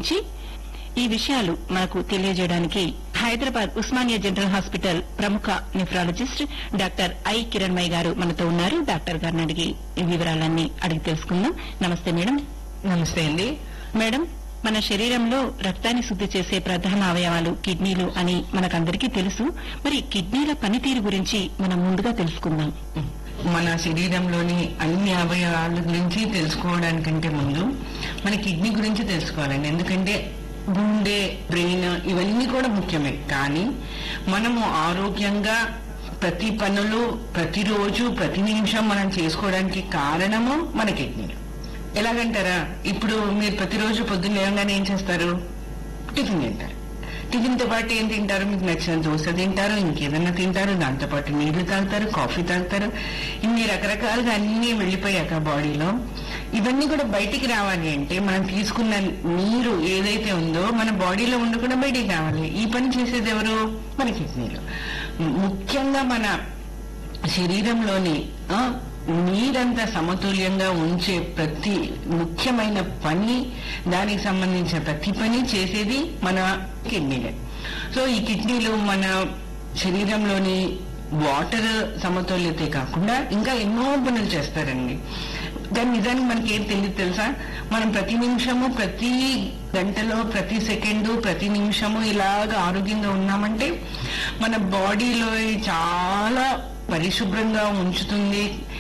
గురించి ఈ విషయాలు మనకు తెలియజేయడానికి హైదరాబాద్ ఉస్మానియా జనరల్ హాస్పిటల్ ప్రముఖ nephrologist doctor I Kiranmayya garu మనతో ఉన్నారు డాక్టర్ గారిని అడిగి ఈ వివరాలన్నీ అడిగి తెలుసుకుందాం నమస్తే మేడం నమస్తే అండి మేడం మన శరీరంలో రక్తాన్ని శుద్ధి చేసే ప్రధాన అవయవాలు కిడ్నీలు అని మనకందరికీ తెలుసు మరి కిడ్నీల పనితీరు గురించి మనం ముందుగా తెలుసుకుందాం మన శరీరంలోని అన్ని అవయవాల గురించి తెలుసుకోవడానికంటే ముందు మన కిడ్నీ గురించి తెలుసుకోవాలండి ఎందుకంటే గుండె బ్రెయిన్ ఇవన్నీ కూడా ముఖ్యమే కానీ మనము ఆరోగ్యంగా ప్రతి పనులు ప్రతిరోజు ప్రతి నిమిషం మనం చేసుకోవడానికి కారణము మన కిడ్నీలు ఎలాగంటారా ఇప్పుడు మీరు ప్రతిరోజు పొద్దున్న లేవగానే ఏం చేస్తారు టిఫిన్ తింటారు టిఫిన్ తో పాటు ఏం తింటారు మీకు నచ్చిన దోశ తింటారు ఇంకేదన్నా తింటారు దాంతో పాటు నీళ్లు తాగుతారు కాఫీ తాగుతారు ఇన్ని రకరకాలుగా అన్ని వెళ్ళిపోయాక బాడీలో ఇవన్నీ కూడా బయటికి రావాలి అంటే మనం తీసుకున్న నీరు ఏదైతే ఉందో మన బాడీలో ఉండకుండా బయటికి రావాలి ఈ పని చేసేది ఎవరు మన కిడ్నీలు ముఖ్యంగా మన శరీరంలోని ఆ, నీరంతా సమతుల్యంగా ఉంచే ప్రతి ముఖ్యమైన పని దానికి సంబంధించిన ప్రతి పని చేసేది మన కిడ్నీలే సో ఈ కిడ్నీలు మన శరీరంలోని వాటర్ సమతుల్యతే కాకుండా ఇంకా ఎన్నో పనులు చేస్తారండి దాని నిజానికి మనకి ఏం తెలియదు తెలుసా మనం ప్రతి నిమిషము ప్రతి గంటలో ప్రతి సెకండు ప్రతి నిమిషము ఇలాగ ఆరోగ్యంగా ఉన్నామంటే మన బాడీలో చాలా పరిశుభ్రంగా ఉంచుతుంది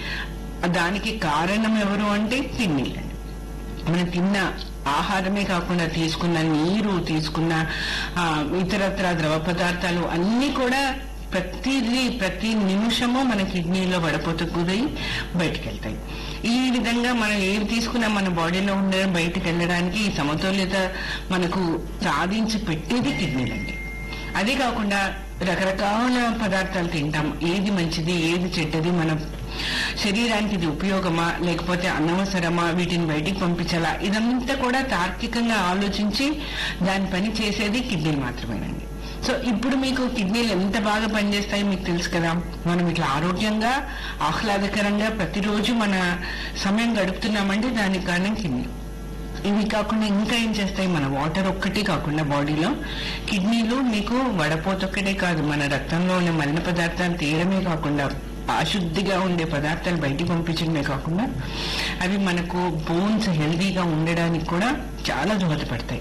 దానికి కారణం ఎవరు అంటే కిడ్నీలండి మనం తిన్న ఆహారమే కాకుండా తీసుకున్న నీరు తీసుకున్న ఆ, ఇతరత్ర ద్రవ పదార్థాలు అన్ని కూడా ప్రతిదీ ప్రతి నిమిషము మన కిడ్నీలో వడపోతకు గురై బయటికి వెళ్తాయి ఈ విధంగా మనం ఏవి తీసుకున్నా మన బాడీలో ఉండే బయటికి వెళ్ళడానికి ఈ సమతుల్యత మనకు సాధించి పెట్టేది కిడ్నీలండి అదే కాకుండా రకరకాల పదార్థాలు తింటాం ఏది మంచిది ఏది చెడ్డది మన శరీరానికి ఇది ఉపయోగమా లేకపోతే అనవసరమా వీటిని బయటికి పంపించాలా ఇదంతా కూడా తార్కికంగా ఆలోచించి దాని పని చేసేది కిడ్నీలు మాత్రమేనండి సో ఇప్పుడు మీకు కిడ్నీలు ఎంత బాగా పనిచేస్తాయో మీకు తెలుసు కదా మనం ఇట్లా ఆరోగ్యంగా ఆహ్లాదకరంగా ప్రతిరోజు మన సమయం గడుపుతున్నామంటే దానికి కారణం కిడ్నీ ఇవి కాకుండా ఇంకా ఏం చేస్తాయి మన వాటర్ ఒక్కటే కాకుండా బాడీలో కిడ్నీలు మీకు వడపోతొక్కటే కాదు మన రక్తంలో ఉన్న మలిన పదార్థాలు తీయడమే కాకుండా అశుద్ధిగా ఉండే పదార్థాలు బయటికి పంపించడమే కాకుండా అవి మనకు బోన్స్ హెల్దీగా ఉండడానికి కూడా చాలా దోహదపడతాయి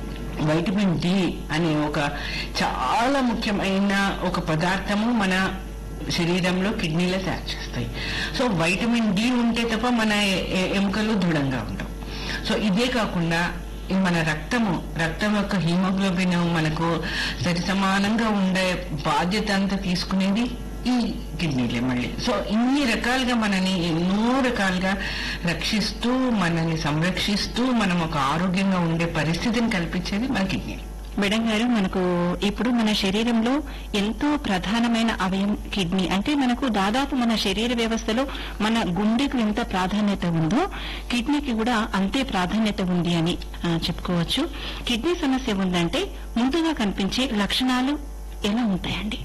వైటమిన్ డి అనే ఒక చాలా ముఖ్యమైన ఒక పదార్థము మన శరీరంలో కిడ్నీలో తయారు చేస్తాయి సో వైటమిన్ డి ఉంటే తప్ప మన ఎ- ఎ- ఎముకలు దృఢంగా ఉండవు సో ఇదే కాకుండా ఈ మన రక్తము రక్తం యొక్క హీమోగ్లోబిన్ మనకు సరి సమానంగా ఉండే బాధ్యత అంతా తీసుకునేది ఈ కిడ్నీలే మళ్ళీ సో ఇన్ని రకాలుగా మనని ఎన్నో రకాలుగా రక్షిస్తూ మనల్ని సంరక్షిస్తూ మనం ఒక ఆరోగ్యంగా ఉండే పరిస్థితిని కల్పించేది మన కిడ్నీలు మేడం గారు మనకు ఇప్పుడు మన శరీరంలో ఎంతో ప్రధానమైన అవయం కిడ్నీ అంటే మనకు దాదాపు మన శరీర వ్యవస్థలో మన గుండెకు ఎంత ప్రాధాన్యత ఉందో కిడ్నీకి కూడా అంతే ప్రాధాన్యత ఉంది అని ఆ, చెప్పుకోవచ్చు కిడ్నీ సమస్య ఉందంటే ముందుగా కనిపించే లక్షణాలు ఎలా ఉంటాయండి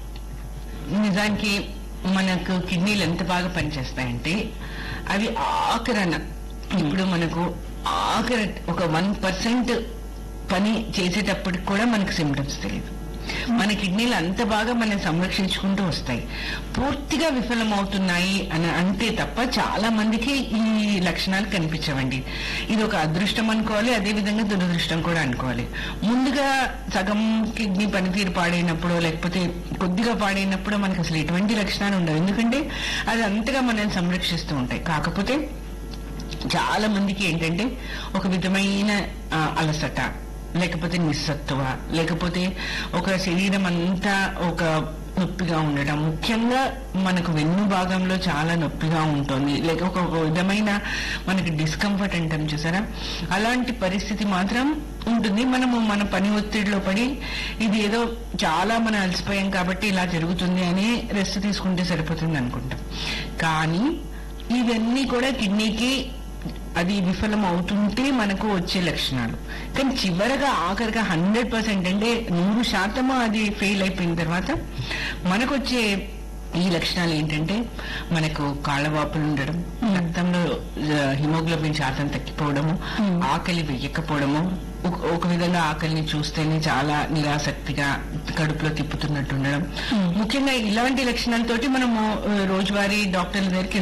నిజానికి మనకు కిడ్నీలు ఎంత బాగా పనిచేస్తాయంటే అవి ఆఖరణ ఇప్పుడు మనకు ఆఖర ఒక వన్ పర్సెంట్ పని చేసేటప్పటికి కూడా మనకు సిమ్టమ్స్ తెలియదు మన కిడ్నీలు అంత బాగా మనం సంరక్షించుకుంటూ వస్తాయి పూర్తిగా విఫలమవుతున్నాయి అని అంటే తప్ప చాలా మందికి ఈ లక్షణాలు కనిపించవండి ఇది ఒక అదృష్టం అనుకోవాలి అదే విధంగా దురదృష్టం కూడా అనుకోవాలి ముందుగా సగం కిడ్నీ పనితీరు పాడైనప్పుడు లేకపోతే కొద్దిగా పాడైనప్పుడు మనకు అసలు ఎటువంటి లక్షణాలు ఉండవు ఎందుకంటే అది అంతగా మనల్ని సంరక్షిస్తూ ఉంటాయి కాకపోతే చాలా మందికి ఏంటంటే ఒక విధమైన ఆ, అలసట లేకపోతే నిస్సత్తువ లేకపోతే ఒక శరీరం అంతా ఒక నొప్పిగా ఉండటం ముఖ్యంగా మనకు వెన్ను భాగంలో చాలా నొప్పిగా ఉంటుంది లేక ఒక ఒక విధమైన మనకి డిస్కంఫర్ట్ అంటాం చూసారా అలాంటి పరిస్థితి మాత్రం ఉంటుంది మనము మన పని ఒత్తిడిలో పడి ఇది ఏదో చాలా మనం అలసిపోయాం కాబట్టి ఇలా జరుగుతుంది అని రెస్ట్ తీసుకుంటే సరిపోతుంది అనుకుంటాం కానీ ఇవన్నీ కూడా కిడ్నీకి అది విఫలం అవుతుంటే మనకు వచ్చే లక్షణాలు కానీ చివరగా ఆఖరిగా హండ్రెడ్ పర్సెంట్ అంటే నూరు శాతము అది ఫెయిల్ అయిపోయిన తర్వాత మనకు వచ్చే ఈ లక్షణాలు ఏంటంటే మనకు కాళ్ళవాపులు ఉండడం రక్తంలో ఆ, హిమోగ్లోబిన్ శాతం తగ్గిపోవడము ఆకలి వెయ్యకపోవడము ఒక- ఒక విధంగా ఆకలిని చూస్తేనే చాలా నిరాసక్తిగా కడుపులో తిప్పుతున్నట్టు ఉండడం ముఖ్యంగా ఇలాంటి లక్షణాలతోటి మనము ఆ, రోజువారీ డాక్టర్ల దగ్గరికి